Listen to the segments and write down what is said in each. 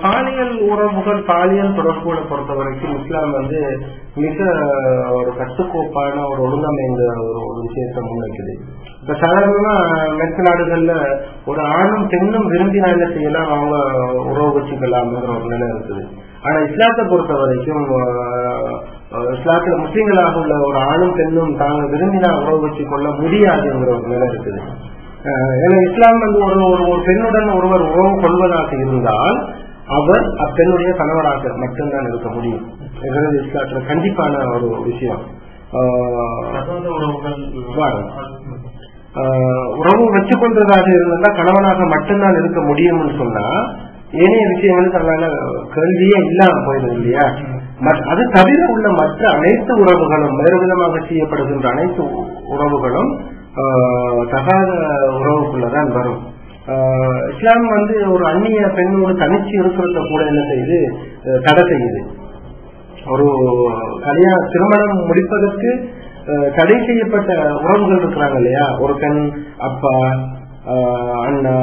பாலியல் உறவுகள் பாலியல் தொடர்புகளை பொறுத்த வரைக்கும் இஸ்லாம் வந்து மிக ஒரு கட்டுக்கோப்பான ஒரு ஒழுங்கமைந்த ஒரு ஒரு விஷயத்தை முன்வைக்குது இப்ப சாதாரணமா மேற்கு நாடுகள்ல ஒரு ஆணும் பெண்ணும் விரும்பினா என்ன செய்யலாம் அவங்க உறவு வச்சுக்கலாம்ங்கிற ஒரு நிலை இருக்குது ஆனா இஸ்லாத்தை பொறுத்த வரைக்கும் ஆஹ், ஆஹ், இஸ்லாத்துல முஸ்லீம்களாக உள்ள ஒரு ஆணும் பெண்ணும் தாங்க விரும்பினா உறவு வச்சு கொள்ள முடியாதுங்கிற ஒரு நிலை இருக்குது ஆஹ், ஏன்னா இஸ்லாம் வந்து ஒரு ஒரு ஒரு பெண்ணுடன் ஒருவர் உறவு கொள்வதாக இருந்தால் அவர் அப்பெண்ணுடைய கணவராக மட்டும்தான் இருக்க முடியும் இதுதான் இஸ்லாத்துல கண்டிப்பான ஒரு விஷயம் ஆஹ், சகோதர உறவுகள் வாருங்க. ஆஹ் உறவு வச்சு கொண்டதாக இருந்தா கணவனாக மட்டும்தான் இருக்க முடியும்னு சொன்னா ஏனைய விஷயங்களுக்கு அதனால கேள்வியே இல்லாம போயிடும் இல்லையா மற்ற- அது தவிர உள்ள மற்ற அனைத்து உறவுகளும் வேறு விதமாக செய்யப்படுகின்ற அனைத்து உ- உறவுகளும் ஆஹ் தகாத உறவுக்குள்ளதான் வரும் ஆஹ் இஸ்லாம் வந்து ஒரு அந்நிய பெண்ணோடு தனிச்சு இருக்கிறத கூட என்ன செய்யுது அஹ் தடை செய்யுது ஒரு கல்யாண திருமணம் முடிப்பதற்கு அஹ், தடை செய்யப்பட்ட உறவுகள் இருக்கிறாங்க இல்லையா ஒரு பெண் அப்பா அஹ், அண்ணா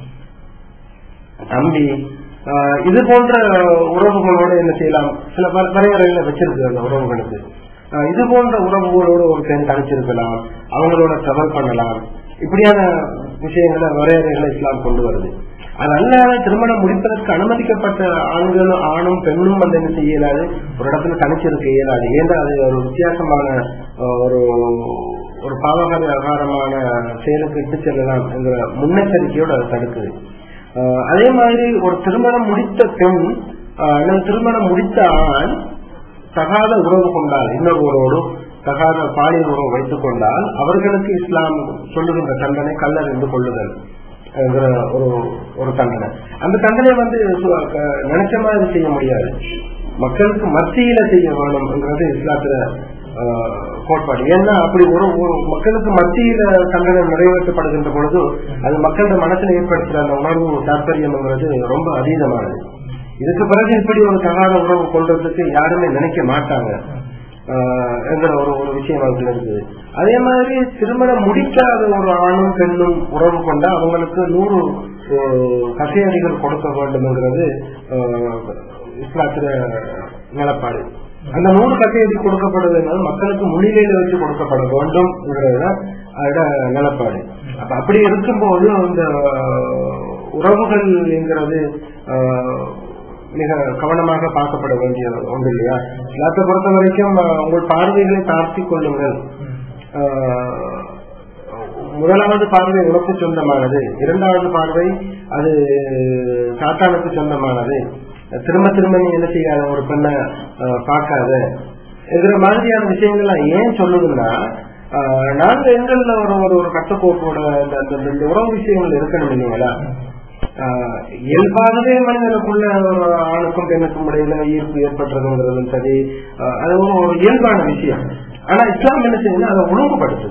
தம்பி அஹ், இது போன்ற உறவுகளோடு என்ன செய்யலாம் சில வர- வரையறைகளை வச்சிருக்கு அந்த உறவுகளுக்கு அஹ், இது போன்ற உறவுகளோடு ஒரு பெண் தனிச்சிருக்கலாம் அவங்களோட ட்ரவல் பண்ணலாம் இப்படியான விஷயங்களை வரையறைகளை இஸ்லாம் கொண்டு வருது அது அல்லாத திருமணம் முடிப்பதற்கு அனுமதிக்கப்பட்ட ஆண்களும் ஆணும் பெண்ணும் வந்து என்ன செய்ய இயலாது ஒரு இடத்துல தனிச்சிருக்க இயலாது ஏன்னா அது ஒரு வித்தியாசமான அஹ், ஒரு ஒரு பாவகாரமான செயலுக்கு இட்டு செல்லலாம் என்கிற முன்னெச்சரிக்கையோடு அதை தடுக்குது அஹ், அதே மாதிரி ஒரு திருமணம் முடித்த பெண் அஹ், அல்லது திருமணம் முடித்த ஆண் தகாத உறவு கொண்டால் இன்னொருவரோடு தகாத பாலியல் உறவு வைத்துக் கொண்டால் அவர்களுக்கு இஸ்லாம் சொல்லுகின்ற தண்டனை கல்லறிந்து கொள்ளுதல் என்கிற ஒரு ஒரு தண்டனை அந்த தண்டனை வந்து சு- க- நினைச்ச மாதிரி செய்ய முடியாது மக்களுக்கு மத்தியில செய்ய வேணும்ங்கிறது இஸ்லாத்துல ஆஹ், கோட்பாடு ஏன்னா அப்படி ஒரு ஒரு மக்களுக்கு மத்தியில தண்டனை நிறைவேற்றப்படுகின்ற பொழுது அது மக்களோட மனசுல ஏற்படுத்துற அந்த உணர்வு தாற்பயம்ங்கிறது ரொம்ப அதீதமானது இதுக்கு பிறகு இப்படி ஒரு தகாத உறவு கொள்றதுக்கு யாருமே நினைக்க மாட்டாங்க ஆஹ் என்கிற ஒரு ஒரு விஷயம் அதுல இருக்குது அதே மாதிரி திருமணம் முடிக்காத ஒரு ஆணும் பெண்ணும் உறவு கொண்டா அவங்களுக்கு நூறு ஆஹ், கசையடிகள் கொடுக்க வேண்டும்ங்கிறது ஆஹ், இஸ்லாத்துல நிலப்பாடு அந்த நூறு கசையடி கொடுக்கப்படுவது என்பது மக்களுக்கு முன்னிலையில வச்சு கொடுக்கப்பட வேண்டும்ங்கிறதுதான் அதோட நிலப்பாடு அப்ப அப்படி இருக்கும்போது அந்த உறவுகள் என்கிறது ஆஹ், மிக கவனமாக பார்க்கப்பட வேண்டிய ஒன்று இல்லையா இஸ்லாத்தை பொறுத்த வரைக்கும் ஆஹ், உங்கள் பார்வைகளை தாழ்த்திக் கொள்ளுங்கள் ஆஹ், முதலாவது பார்வை உனக்கு சொந்தமானது இரண்டாவது பார்வை அது சாத்தானுக்கு சொந்தமானது திரும்ப திரும்ப நீ என்ன செய்யாத ஒரு பெண்ணை ஆஹ், பார்க்காத என்கிற மாதிரியான விஷயங்கள்லாம் ஏன் சொல்லுதுன்னா ஆஹ், நாங்க எங்கள்ல ஒரு ஒரு ஒரு கட்டுக்கோப்போட இந்த இந்த- இந்த உறவு விஷயங்கள் இருக்கணும் இல்லைங்களா ஆஹ் இயல்பாகவே மனிதனுக்குள்ள ஒரு ஆணுக்கும் பெண்ணுக்கும் இடையில ஈர்ப்பு ஏற்பட்டுறதுங்கிறதும் சரி ஆஹ் அது ஒரு ஒரு இயல்பான விஷயம் ஆனா இஸ்லாம் என்ன செய்யுதுன்னா அதை ஒழுங்குபடுத்துது